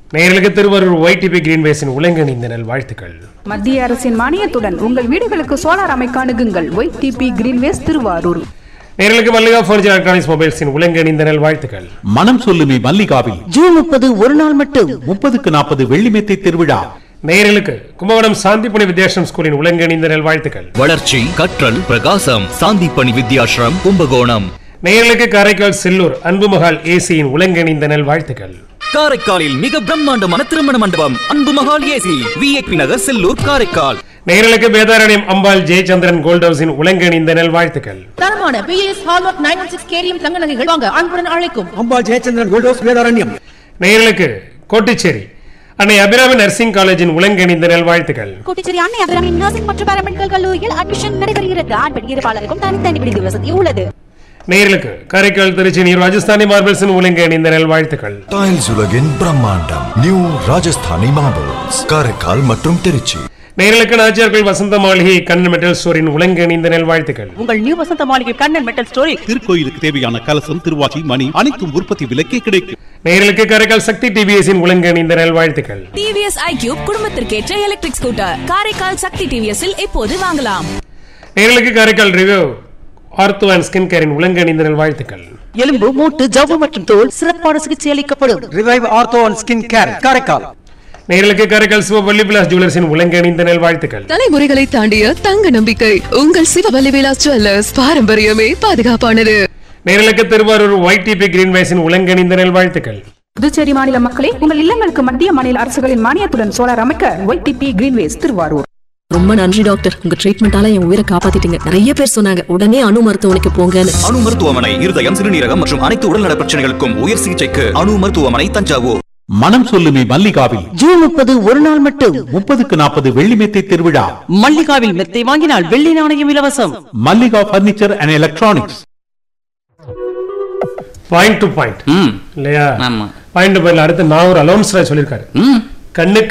நேயர்களுக்கு திருவாரூர் ஒய்டிபி கிரீன்வேஸின் உலங்கணிந்த நல் வாழ்த்துக்கள் மத்திய அரசின் மானியத்துடன் உங்கள் வீடுகளுக்கு சோலார் அமைக்க அணுகுங்கள் ஒய் டிபி கிரீன்வேஸ் திருவாரூர் நேயர்களுக்கு மல்லிகா ஃபோர்ஜி எலக்ட்ரானிக்ஸ் மொபைல்ஸின் உலங்கணிந்த நல் வாழ்த்துக்கள் மனம் சொல்லுமே மல்லிகாவில் ஜூன் முப்பது ஒரு நாள் மட்டும் முப்பதுக்கு நாற்பது வெள்ளி மெத்தை திருவிழா நேயர்களுக்கு கும்பகோணம் சாந்திப்புணி வித்யாசம் ஸ்கூலின் உலங்கணிந்த நல் வாழ்த்துக்கள் வளர்ச்சி கற்றல் பிரகாசம் சாந்திப்பணி வித்யாஷ்ரம் கும்பகோணம் நேயர்களுக்கு காரைக்கால் செல்லூர் அன்பு மகால் ஏசியின் உலங்கணிந்த நல் வாழ்த்துக்கள் காரைக்காலில் மிக பிரம்மாண்டமான திருமண மண்டபம் அன்பு மகால் ஏசி விஐபி நகர் செல்லூர் காரைக்கால் நேயர்களுக்கு வேதாரண்யம் அம்பாள் ஜெயச்சந்திரன் கோல்ட் ஹவுஸின் உலங்கணிந்த நல் வாழ்த்துக்கள் தரமான B S hallmark nine one six கேரியம் தங்க நகைகள் வாங்க அன்புடன் அழைக்கும் அம்பாள் ஜெயச்சந்திரன் கோல்ட் ஹவுஸ் வேதாரண்யம் நேயர்களுக்கு கோட்டிச்சேரி அன்னை அபிராமி நர்சிங் காலேஜின் உலங்கணிந்த நல் வாழ்த்துக்கள் கோட்டிச்சேரி அன்னை அபிராமி நர்சிங் மற்றும் பாராமெடிக்கல் கல்லூரியில் அட்மிஷன் நடைபெறுகிறது ஆண் பெண் இருப்பாளருக்கும் தனித்தனி விடுதி வசதி உள்ளது நேயர்களுக்கு காரைக்கால் திருச்சி நீர் ராஜஸ்தானி மார்பிள்ஸின் உலங்கணிந்த நல் வாழ்த்துக்கள் டைல்ஸ் உலகின் பிரம்மாண்டம் நியூ ராஜஸ்தானி மார்பிள்ஸ் காரைக்கால் மற்றும் திருச்சி நேயர்களுக்கு நாச்சியார்கள் வசந்த மாளிகை கண்ணன் மெட்டல் ஸ்டோரின் உலங்கணிந்த நல் வாழ்த்துக்கள் உங்கள் நியூ வசந்த மாளிகை கண்ணன் மெட்டல் ஸ்டோரி திருக்கோயிலுக்கு தேவையான கலசம் திருவாச்சி மணி அனைத்தும் உற்பத்தி விலைக்கே கிடைக்கும் நேயர்களுக்கு காரைக்கால் சக்தி டிவிஎஸின் உலங்கணிந்த நல் வாழ்த்துக்கள் டிவிஎஸ் ஐக்யூப் குடும்பத்திற்கேற்ற எலக்ட்ரிக் ஸ்கூட்டர் காரைக்கால் சக்தி டிவிஎஸ்ஸில் இப்போது வாங்கலாம் நேயர்களுக்கு Karaikal review ortho and skin கேரின் உலங்கணிந்த நல் வாழ்த்துக்கள் எலும்பு மூட்டு ஜவ்வு மற்றும் தோல் சிறப்பான சிகிச்சை அளிக்கப்படும் revive ortho and skin care Karaikal நேயர்களுக்கு காரைக்கால் சிவவல்லி விலாஸ் ஜுவல்லர்ஸின் உலங்கணிந்த நல் வாழ்த்துக்கள் தலைமுறைகளை தாண்டிய தங்க நம்பிக்கை உங்கள் சிவவல்லி விலாஸ் ஜுவல்லர்ஸ் பாரம்பரியமே பாதுகாப்பானது நேயர்களுக்கு திருவாரூர் ஒய்டிபி கிரீன்வேஸின் உலங்கணிந்த நல் வாழ்த்துக்கள் புதுச்சேரி மாநில மக்களே உங்கள் இல்லங்களுக்கு மத்திய மாநில அரசுகளின் மானியத்துடன் சோலார் அமைக்க ஒய் டிபி கிரீன்வேஸ் திருவாரூர் ரொம்ப நன்றி டாக்டர் உங்க ட்ரீட்மெண்டால என் உயிரை காப்பாத்திட்டீங்க நிறைய பேர் சொன்னாங்க உடனே அணு மருத்துவமனைக்கு போங்கன்னு அணு மருத்துவமனை இருதயம் சிறுநீரகம் மற்றும் அனைத்து உடல்நல பிரச்சனைகளுக்கும் உயர் சிகிச்சைக்கு அணு மருத்துவமனை தஞ்சாவூர் மனம் சொல்லுமே மல்லிகாவில் ஜூன் முப்பது ஒரு நாள் மட்டும் முப்பதுக்கு நாற்பது வெள்ளி மெத்தை திருவிழா மல்லிகாவில் மெத்தை வாங்கினால் வெள்ளி நாணயம் இலவசம் Mallika furniture and electronics point to point ம் இல்லையா ஆமா பாயிண்ட் டு பாயிண்ட் அடுத்து நான் ஒரு அலோன்ஸ் சொல்லியிருக்காரு கண்ணுக்கு